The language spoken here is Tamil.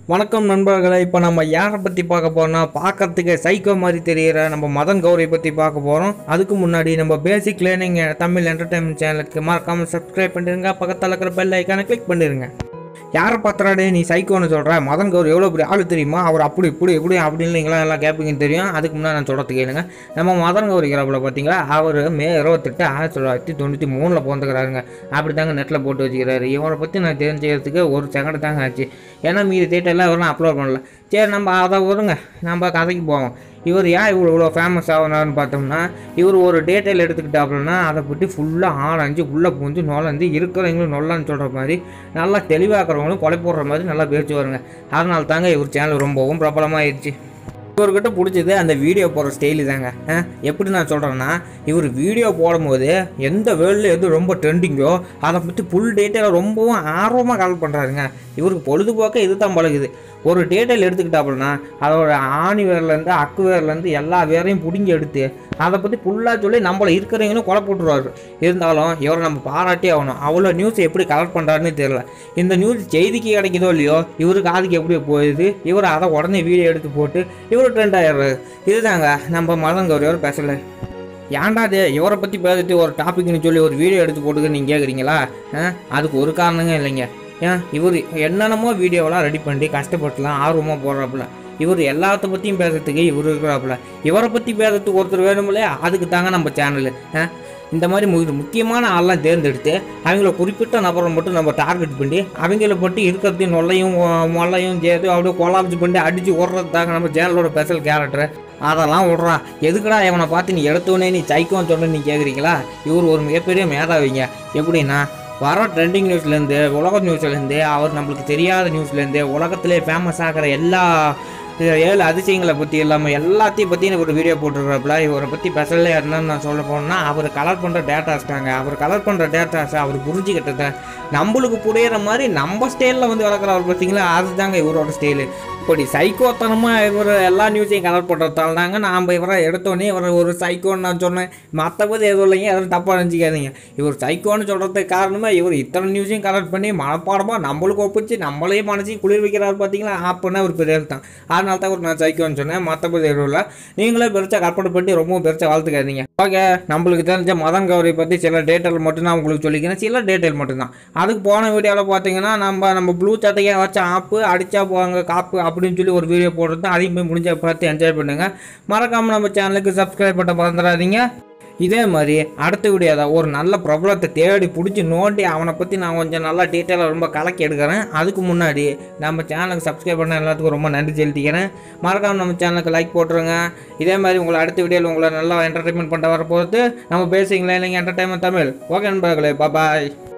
வணக்கம் நண்பர்களே இப்போ நம்ம யாரை பற்றி பார்க்க போறோம்னா பார்க்கறதுக்கு சைக்கோ மாதிரி தெரிகிற நம்ம மதன் கௌரி பற்றி பார்க்க போகிறோம் அதுக்கு முன்னாடி நம்ம பேசிக் லேர்னிங் தமிழ் என்டர்டைன்மெண்ட் சேனலுக்கு மறக்காமல் சப்ஸ்கிரைப் பண்ணிடுங்க பக்கத்தில் இருக்கிற பெல் ஐக்கானை கிளிக் பண்ணிடுங்க யாரை பார்த்துறாடே நீ சைக்கோன்னு சொல்கிற மதன் கௌரி எவ்வளோ பெரிய ஆள் தெரியுமா அவர் அப்படி இப்படி இப்படி அப்படின்னு நீங்களாம் எல்லாம் கேட்பீங்கன்னு தெரியும் அதுக்கு முன்னாடி நான் சொல்கிறது கேளுங்க நம்ம மதன் கௌரி கிராப்பில் பார்த்தீங்களா அவர் மே இருபத்தெட்டு ஆயிரத்தி தொள்ளாயிரத்தி தொண்ணூற்றி மூணில் பிறந்துக்கிறாருங்க அப்படி தாங்க நெட்டில் போட்டு வச்சுக்கிறாரு இவரை பற்றி நான் தெரிஞ்சுக்கிறதுக்கு ஒரு செகண்ட் தாங்க ஆச்சு ஏன்னா மீதி தேட்டெல்லாம் இவரெல்லாம் அப்லோட் பண்ணல சரி நம்ம அதை வருங்க நம்ம கதைக்கு போவோம் இவர் ஏன் இவ்வளோ இவ்வளோ ஃபேமஸ் ஆகுனாருன்னு பார்த்தோம்னா இவர் ஒரு டேட்டைல் எடுத்துக்கிட்டாப்புலன்னா அதை பற்றி ஃபுல்லாக ஆராய்ஞ்சு உள்ளே பூந்து நுழைஞ்சு இருக்கிறவங்களும் நொல்லான்னு சொல்கிற மாதிரி நல்லா தெளிவாக்குறவங்களும் கொலை போடுற மாதிரி நல்லா பேச்சு வருங்க அதனால தாங்க இவர் சேனல் ரொம்பவும் பிரபலமாகிடுச்சு இவர்கிட்ட பிடிச்சது அந்த வீடியோ போடுற ஸ்டைலு தாங்க ஆ, எப்படி நான் சொல்கிறேன்னா இவர் வீடியோ போடும்போது எந்த வேர்ல்டில் எது ரொம்ப ட்ரெண்டிங்கோ அதை பற்றி ஃபுல் டீட்டெயிலாக ரொம்பவும் ஆர்வமாக கலெக்ட் பண்ணுறாருங்க இவருக்கு பொழுதுபோக்க இது தான் பழகுது ஒரு டீட்டெயில் எடுத்துக்கிட்டாப்புலனா அதோட ஆணி வேர்லேருந்து அக்கு வேர்லேருந்து எல்லா வேரையும் பிடுங்கி எடுத்து அதை பற்றி ஃபுல்லாக சொல்லி நம்மளை இருக்கிறவங்களும் கொலை போட்டுருவாரு இருந்தாலும் இவரை நம்ம பாராட்டி ஆகணும் அவ்வளோ நியூஸ் எப்படி கலெக்ட் பண்ணுறாருன்னு தெரியல இந்த நியூஸ் செய்திக்கு கிடைக்குதோ இல்லையோ இவருக்கு அதுக்கு எப்படி போயிடுது இவர் அதை உடனே வீடியோ எடுத்து போட்டு இவர் ட்ரெண்ட் ஆயிடுறாரு இதுதாங்க நம்ம மதன் கௌரியோர் பேசல ஏன்டா அது இவரை பற்றி பேசிட்டு ஒரு டாபிக்னு சொல்லி ஒரு வீடியோ எடுத்து போட்டுக்க நீங்கள் கேட்குறீங்களா ஆ, அதுக்கு ஒரு காரணங்க இல்லைங்க ஏன் இவர் என்னென்னமோ வீடியோவெல்லாம் ரெடி பண்ணி கஷ்டப்பட்டுலாம் ஆர்வமாக போடுறாப்புல இவர் எல்லாத்த பற்றியும் பேசுறதுக்கு இவர் இருக்கிறாப்புல இவரை பற்றி பேசுறதுக்கு ஒருத்தர் வேணுமில்ல அதுக்கு தாங்க நம்ம சேனலு இந்த மாதிரி மு- முக்கியமான ஆள்லாம் தேர்ந்தெடுத்து அவங்கள குறிப்பிட்ட நபரை மட்டும் நம்ம டார்கெட் பண்ணி அவங்கள பற்றி இருக்கிறதையும் நொல்லையும் மொ- மொல்லையும் சேர்த்து அப்படியே கொலாப்ஸ் பண்ணி அடித்து ஓடுறது தாங்க நம்ம சேனலோட ஸ்பெஷல் கேரக்டர் அதெல்லாம் விட்றா எதுக்குடா இவனை பார்த்து நீ எடுத்தோடனே நீ சைக்கோன்னு சொன்ன நீ கேட்குறீங்களா இவர் ஒரு மிகப்பெரிய மேதாவிங்க எப்படின்னா வர ட்ரெண்டிங் நியூஸ்லேருந்து உலக நியூஸ்லேருந்து அவர் நம்மளுக்கு தெரியாத நியூஸ்லேருந்து உலகத்திலே ஃபேமஸ் ஆகிற எல்லா இது ஏழு அதிசயங்களை பற்றி இல்லாமல் எல்லாத்தையும் பற்றி ஒரு வீடியோ போட்டுருக்காப்புல இவரை பற்றி ஸ்பெஷலாக என்னன்னு நான் சொல்ல போனோம்னா அவர் கலர் பண்ணுற டேட்டாஸ் தாங்க அவர் கலர் பண்ணுற டேட்டாஸை அவர் புரிஞ்சுக்கிட்டத நம்மளுக்கு புரியிற மாதிரி நம்ம ஸ்டைலில் வந்து வளர்க்குறவர் பார்த்தீங்களா அதுதாங்க இவரோட ஸ்டைலு இப்படி சைக்கோத்தனமாக இவர் எல்லா நியூஸையும் கலர் பண்ணுறதால தாங்க நாம் இவரை எடுத்தோடனே இவர் ஒரு சைக்கோன்னு நான் சொன்னேன் மற்றபடி எதுவும் இல்லைங்க எதுவும் தப்பாக நினச்சிக்காதீங்க இவர் சைக்கோன்னு சொல்கிறதுக்கு காரணமாக இவர் இத்தனை நியூஸையும் கலர் பண்ணி மனப்பாடமாக நம்மளுக்கு ஒப்பிச்சு நம்மளையும் மனசையும் குளிர் வைக்கிறாரு பார்த்தீங்களா அப்படின்னா ஒரு பெரிய தான் அதனால தான் ஒரு நான் சைக்கோன்னு சொன்னேன் மற்றபடி எதுவும் இல்லை நீங்களே பெருசாக கற்பனை பண்ணி ரொம்பவும் பெருசாக வளர்த்துக்காதீங்க ஓகே நம்மளுக்கு தெரிஞ்ச மதன் கௌரி பற்றி சில டேட்டல் மட்டும் நான் உங்களுக்கு சொல்லிக்கிறேன் சில டேட்டல் மட்டும்தான் அதுக்கு போன வீடியோவில் பார்த்தீங்கன்னா நம்ம நம்ம ப்ளூ சட்டையை வச்ச ஆப்பு அடித்தா போவாங்க காப்பு அப்படின்னு சொல்லி ஒரு வீடியோ போடுறது அதையும் போய் முடிஞ்ச பார்த்து என்ஜாய் பண்ணுங்க மறக்காமல் நம்ம சேனலுக்கு சப்ஸ்கிரைப் பண்ண மறந்துடாதீங்க இதே மாதிரி அடுத்த வீடியோ தான் ஒரு நல்ல பிரபலத்தை தேடி பிடிச்சி நோண்டி அவனை பற்றி நான் கொஞ்சம் நல்லா டீட்டெயிலாக ரொம்ப கலக்கி எடுக்கிறேன் அதுக்கு முன்னாடி நம்ம சேனலுக்கு சப்ஸ்கிரைப் பண்ண எல்லாத்துக்கும் ரொம்ப நன்றி செலுத்திக்கிறேன் மறக்காமல் நம்ம சேனலுக்கு லைக் போட்டுருங்க இதே மாதிரி உங்களை அடுத்த வீடியோவில் உங்களை நல்லா என்டர்டைன்மெண்ட் பண்ண வர போகிறது நம்ம பேசிங்களா இல்லைங்க என்டர்டைன்மெண்ட் தமிழ் ஓகே நண்பர்களே பாய்